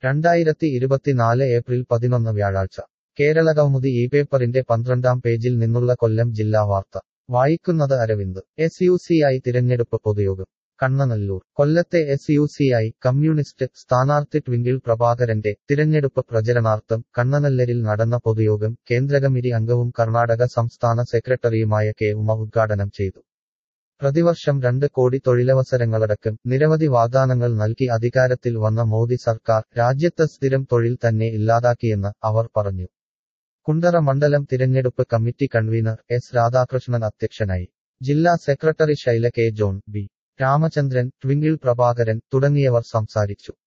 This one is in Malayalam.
രണ്ടായിരത്തി ഇരുപത്തിനാല് ഏപ്രിൽ പതിനൊന്ന് വ്യാഴാഴ്ച കേരള കൗമുദി ഈ പേപ്പറിന്റെ പന്ത്രണ്ടാം പേജിൽ നിന്നുള്ള കൊല്ലം ജില്ലാ വാർത്ത വായിക്കുന്നത് Aravind S U C I തിരഞ്ഞെടുപ്പ് പൊതുയോഗം കണ്ണനല്ലൂർ കൊല്ലത്തെ S U C I communist സ്ഥാനാർത്ഥി ട്വിങ്കിൾ പ്രഭാകരന്റെ തിരഞ്ഞെടുപ്പ് പ്രചരണാർത്ഥം കണ്ണനല്ലരിൽ നടന്ന പൊതുയോഗം കേന്ദ്രകമ്മിറ്റി അംഗവും കർണാടക സംസ്ഥാന സെക്രട്ടറിയുമായ കെ ഉമ ഉദ്ഘാടനം ചെയ്തു പ്രതിവർഷം രണ്ട് കോടി തൊഴിലവസരങ്ങളടക്കം നിരവധി വാഗ്ദാനങ്ങൾ നൽകി അധികാരത്തിൽ വന്ന മോദി സർക്കാർ രാജ്യത്ത് സ്ഥിരം തൊഴിൽ തന്നെ ഇല്ലാതാക്കിയെന്ന് അവർ പറഞ്ഞു കുണ്ടറ മണ്ഡലം തിരഞ്ഞെടുപ്പ് കമ്മിറ്റി കൺവീനർ എസ് രാധാകൃഷ്ണൻ അധ്യക്ഷനായി ജില്ലാ secretary Shaila K John B Ramachandran Twinkle Prabhakaran തുടങ്ങിയവർ സംസാരിച്ചു